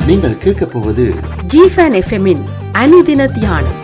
நீங்கள் கேட்கப் போவது ஜிஃபன் எஃப்எம்மின் அனுதின தியானம்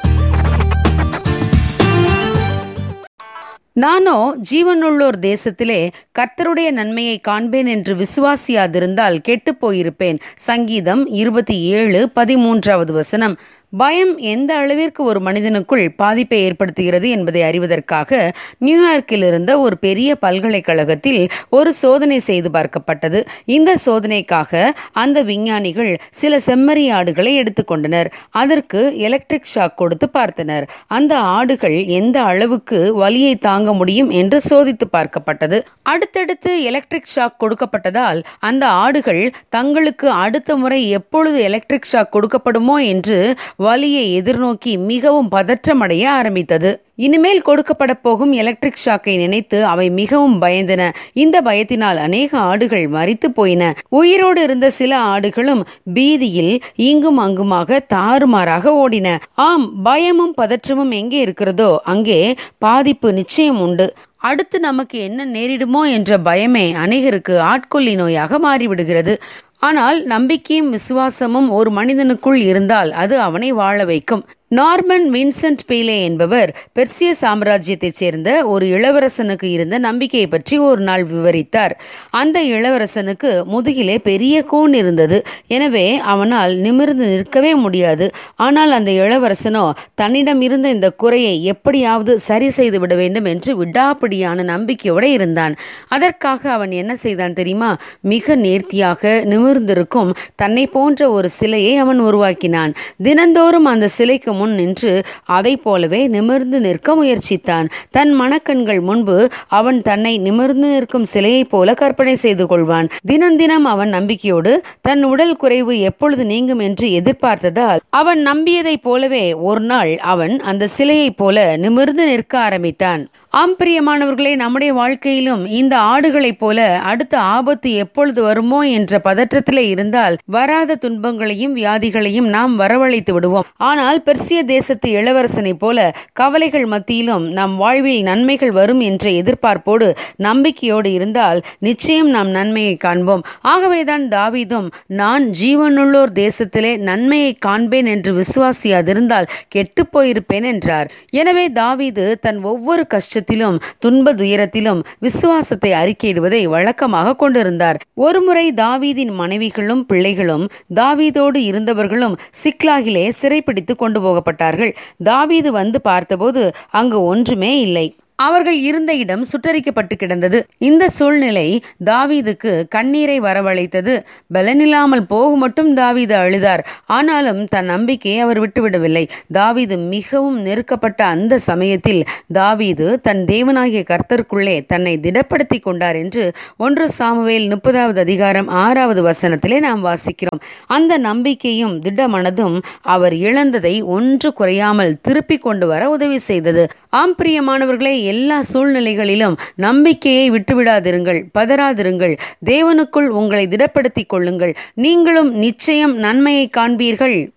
நானோ ஜீவனுள்ளோர் தேசத்திலே கர்த்தருடைய நன்மையை காண்பேன் என்று விசுவாசியாதிருந்தால் கெட்டுப் போயிருப்பேன் சங்கீதம் இருபத்தி ஏழு பதிமூன்றாவது வசனம் பயம் எந்த அளவிற்கு ஒரு மனிதனுக்குள் பாதிப்பை ஏற்படுத்துகிறது என்பதை அறிவதற்காக நியூயார்க்கில் இருந்த ஒரு பெரிய பல்கலைக்கழகத்தில் ஒரு சோதனை செய்து பார்க்கப்பட்டது இந்த சோதனைக்காக அந்த விஞ்ஞானிகள் சில செம்மறி ஆடுகளை எடுத்துக்கொண்டனர் அதற்கு எலக்ட்ரிக் ஷாக் கொடுத்து பார்த்தனர் அந்த ஆடுகள் எந்த அளவுக்கு வலியை தாங்க முடியும் என்று சோதித்து பார்க்கப்பட்டது அடுத்தடுத்து எலக்ட்ரிக் ஷாக் கொடுக்கப்பட்டதால் அந்த ஆடுகள் தங்களுக்கு அடுத்த முறை எப்பொழுது எலக்ட்ரிக் ஷாக் கொடுக்கப்படுமோ என்று வலியை எதிர்நோக்கி மிகவும் பதற்றமடைய ஆரம்பித்தது இனிமேல் கொடுக்கப்பட போகும் எலக்ட்ரிக் ஷாக்கை நினைத்து அவை மிகவும் பயந்தன இந்த பயத்தினால் அநேக ஆடுகள் மரித்து போயின உயிரோடு இருந்த சில ஆடுகளும் பீதியில் இங்கும் அங்குமாக தாறுமாறாக ஓடின ஆம் பயமும் பதற்றமும் எங்கே இருக்கிறதோ அங்கே பாதிப்பு நிச்சயம் உண்டு அடுத்து நமக்கு என்ன நேரிடுமோ என்ற பயமே அநேகருக்கு ஆட்கொல்லி நோயாக மாறிவிடுகிறது ஆனால் நம்பிக்கையும் விசுவாசமும் ஒரு மனிதனுக்குள் இருந்தால் அது அவனை வாழ வைக்கும் நார்மன் வின்சென்ட் பீலே என்பவர் பெர்சிய சாம்ராஜ்யத்தைச் சேர்ந்த ஒரு இளவரசனுக்கு இருந்த நம்பிக்கையை பற்றி ஒரு நாள் விவரித்தார் அந்த இளவரசனுக்கு முதுகிலே பெரிய கூன் இருந்தது எனவே அவனால் நிமிர்ந்து நிற்கவே முடியாது ஆனால் அந்த இளவரசனோ தன்னிடம் இருந்த இந்த குறையை எப்படியாவது சரி செய்து விட வேண்டும் என்று விடாப்பிடியான நம்பிக்கையோடு இருந்தான் அதற்காக அவன் என்ன செய்தான் தெரியுமா மிக நேர்த்தியாக நிமிர்ந்திருக்கும் தன்னை போன்ற ஒரு சிலையை அவன் உருவாக்கினான் தினந்தோறும் அந்த சிலைக்கு முன் நின்று அதை போலவே நிமிர்ந்து நிற்க முயற்சித்தான் தன் மனக்கண்கள் முன்பு அவன் தன்னை நிமிர்ந்து நிற்கும் சிலையைப் போல கற்பனை செய்து கொள்வான் தினம் தினம் அவன் நம்பிக்கையோடு தன் உடல் குறைவு எப்பொழுது நீங்கும் என்று எதிர்பார்த்ததால் அவன் நம்பியதைப் போலவே ஒரு நாள் அவன் அந்த சிலையைப் போல நிமிர்ந்து நிற்க ஆரம்பித்தான் ஆம் பிரியமானவர்களே நம்முடைய வாழ்க்கையிலும் இந்த ஆடுகளைப் போல அடுத்த ஆபத்து எப்பொழுது வருமோ என்ற பதற்றத்திலே இருந்தால் வராத துன்பங்களையும் வியாதிகளையும் நாம் வரவழைத்து விடுவோம் ஆனால் பெர்சிய தேசத்து இளவரசனைப் போல கவலைகள் மத்தியிலும் நம் வாழ்வில் நன்மைகள் வரும் என்ற எதிர்பார்ப்போடு நம்பிக்கையோடு இருந்தால் நிச்சயம் நாம் நன்மையை காண்போம் ஆகவேதான் தாவீதும் நான் ஜீவனுள்ளோர் தேசத்திலே நன்மையை காண்பேன் என்று விசுவாசியாதிருந்தால் கெட்டுப் போயிருப்பேன் என்றார் எனவே தாவீது தன் ஒவ்வொரு கஷ்டத்திலும் துன்ப துயரத்திலும் விசுவாசத்தை அறிக்கையிடுவதை வழக்கமாக கொண்டிருந்தார் ஒருமுறை தாவீதின் மனைவிகளும் பிள்ளைகளும் தாவீதோடு இருந்தவர்களும் சிக்லாகிலே சிறைப்பிடித்து கொண்டு போகப்பட்டார்கள் தாவீது வந்து பார்த்தபோது அங்கு ஒன்றுமே இல்லை அவர்கள் இருந்த இடம் சுட்டரிக்கப்பட்டு கிடந்தது இந்த சூழ்நிலை தாவீதுக்கு கண்ணீரை வரவழைத்தது பலனில்லாமல் போக மட்டும் தாவீது அழுதார் ஆனாலும் தன் நம்பிக்கையை அவர் விட்டுவிடவில்லை தாவீது மிகவும் நெருக்கப்பட்ட அந்த சமயத்தில் தாவீது தன் தேவனாகிய கர்த்தருக்குள்ளே தன்னை திடப்படுத்தி கொண்டார் என்று ஒன்று சாமுவேல் முப்பதாவது அதிகாரம் ஆறாவது வசனத்திலே நாம் வாசிக்கிறோம் அந்த நம்பிக்கையும் திடமனதும் அவர் இழந்ததை ஒன்று குறையாமல் திருப்பிக் கொண்டு வர உதவி செய்தது ஆம் பிரியமானவர்களே எல்லா சூழ்நிலைகளிலும் நம்பிக்கையை விட்டுவிடாதிருங்கள் பதறாதிருங்கள் தேவனுக்குள் உங்களை திடப்படுத்திக் கொள்ளுங்கள் நீங்களும் நிச்சயம் நன்மையை காண்பீர்கள்